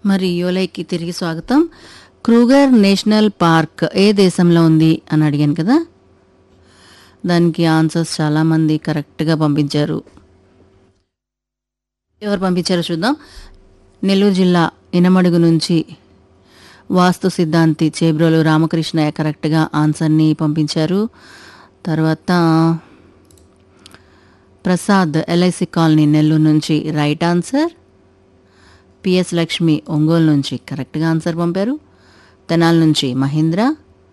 మరి యోలైకి తిరిగి స్వాగతం క్రూగర్ నేషనల్ పార్క్ ఏ దేశంలో ఉంది అని అడిగాను కదా దానికి ఆన్సర్స్ చాలామంది కరెక్ట్గా పంపించారు ఎవరు పంపించారో చూద్దాం నెల్లూరు జిల్లా ఇనమడుగు నుంచి వాస్తు సిద్ధాంతి చేబ్రోలు రామకృష్ణయ్య కరెక్ట్గా ఆన్సర్ని పంపించారు తర్వాత ప్రసాద్ ఎల్ఐసి కాలనీ నెల్లూరు నుంచి right answer PS Lakshmi Ongole నుంచి కరెక్ట్గా ఆన్సర్ పంపారు తెనాల నుంచి మహేంద్ర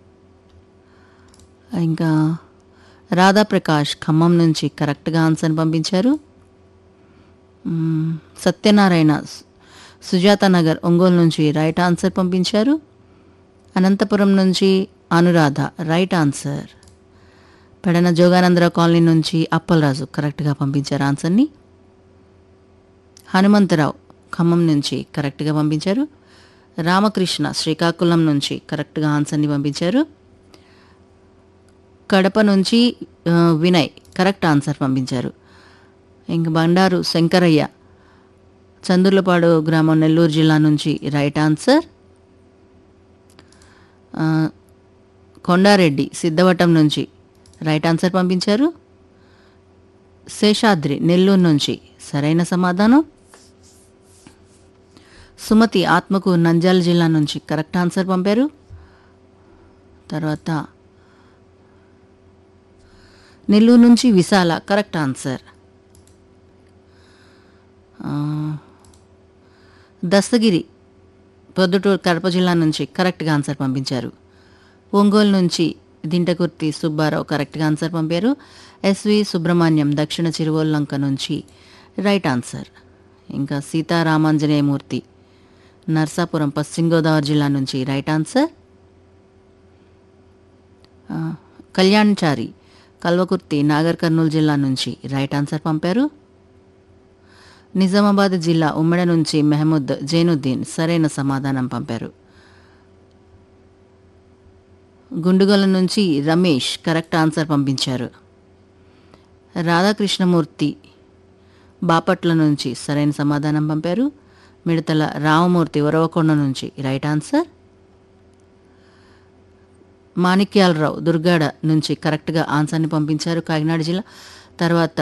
ఇంకా రాధాప్రకాష్ ఖమ్మం నుంచి కరెక్ట్గా ఆన్సర్ పంపించారు మ్మ్, సత్యనారాయణ సు- సుజాత నగర్ ఒంగోలు నుంచి రైట్ ఆన్సర్ పంపించారు అనంతపురం నుంచి Anuradha right answer Pedana Joganandarao colony నుంచి అప్పలరాజు కరెక్ట్గా పంపించారు ఆన్సర్ని హనుమంతరావు ఖమ్మం నుంచి కరెక్ట్గా పంపించారు రామకృష్ణ శ్రీకాకుళం నుంచి కరెక్ట్గా ఆన్సర్ని పంపించారు కడప నుంచి ఆ, వినయ్ కరెక్ట్ ఆన్సర్ పంపించారు ఇంక బండారు శంకరయ్య చందుర్లపాడు గ్రామం నెల్లూరు జిల్లా నుంచి రైట్ ఆన్సర్ ఆ, కొండారెడ్డి సిద్ధవటం నుంచి రైట్ ఆన్సర్ పంపించారు శేషాద్రి నెల్లూరు నుంచి సరైన సమాధానం సుమతి ఆత్మకు నంద్యాల జిల్లా నుంచి కరెక్ట్ ఆన్సర్ పంపారు తర్వాత నెల్లూరు నుంచి విశాల కరెక్ట్ ఆన్సర్ ఆ, దస్తగిరి పొద్దుటూరు కడప జిల్లా నుంచి కరెక్ట్గా ఆన్సర్ పంపించారు ఒంగోలు నుంచి దింటకుర్తి సుబ్బారావు కరెక్ట్గా ఆన్సర్ పంపారు ఎస్వి సుబ్రహ్మణ్యం దక్షిణ చిరువల్లంక నుంచి రైట్ ఆన్సర్ ఇంకా సీతారామాంజనేయమూర్తి నర్సాపురం పశ్చిమ గోదావరి జిల్లా నుంచి రైట్ ఆన్సర్ ఆ, కళ్యాణ్ చారి కల్వకుర్తి నాగర్ కర్నూలు జిల్లా నుంచి రైట్ ఆన్సర్ పంపారు నిజామాబాద్ జిల్లా ఉమ్మడి నుంచి మెహమూద్ జైనుద్దీన్ సరైన సమాధానం పంపారు గుండుగల నుంచి రమేష్ కరెక్ట్ ఆన్సర్ పంపించారు రాధాకృష్ణమూర్తి బాపట్ల నుంచి సరైన సమాధానం పంపారు మిడతల రామమూర్తి ఉరవకొండ నుంచి రైట్ ఆన్సర్ మాణిక్యాలరావు దుర్గాడ నుంచి కరెక్ట్గా ఆన్సర్ని పంపించారు కాకినాడ జిల్లా తర్వాత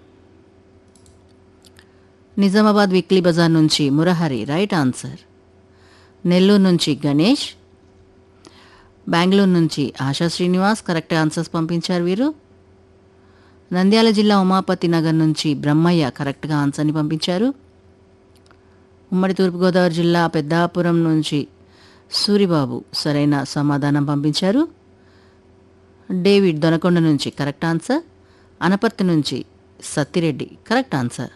నిజామాబాద్ వీక్లీ బజార్ నుంచి మురహరి రైట్ ఆన్సర్ నెల్లూరు నుంచి గణేష్ బెంగళూరు నుంచి ఆశా శ్రీనివాస్ కరెక్ట్ ఆన్సర్స్ పంపించారు వీరు నంద్యాల జిల్లా ఉమాపతి నగర్ నుంచి బ్రహ్మయ్య కరెక్ట్గా ఆన్సర్ని పంపించారు ఉమ్మడి తూర్పుగోదావరి జిల్లా పెద్దాపురం నుంచి సూరిబాబు సరైన సమాధానం పంపించారు డేవిడ్ దొనకొండ నుంచి కరెక్ట్ ఆన్సర్ అనపర్తి నుంచి సత్తిరెడ్డి కరెక్ట్ ఆన్సర్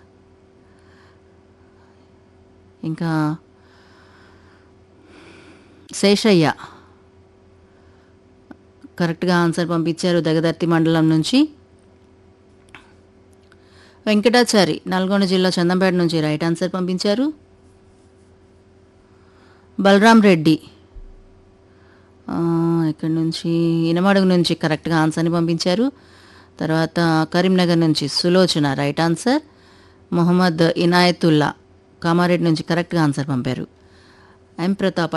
ఇంకా శేషయ్య కరెక్ట్గా ఆన్సర్ పంపించారు దగదర్తి మండలం నుంచి వెంకటాచారి నల్గొండ జిల్లా చందంపేట నుంచి రైట్ ఆన్సర్ పంపించారు బలరాం రెడ్డి ఆ, ఇక్కడ నుంచి ఇనమడుగు నుంచి కరెక్ట్గా ఆన్సర్ని పంపించారు తర్వాత కరీంనగర్ నుంచి సులోచన రైట్ ఆన్సర్ మొహమ్మద్ ఇనాయతుల్లా కామారెడ్డి నుంచి కరెక్ట్గా ఆన్సర్ పంపారు ఎం ప్రతాప్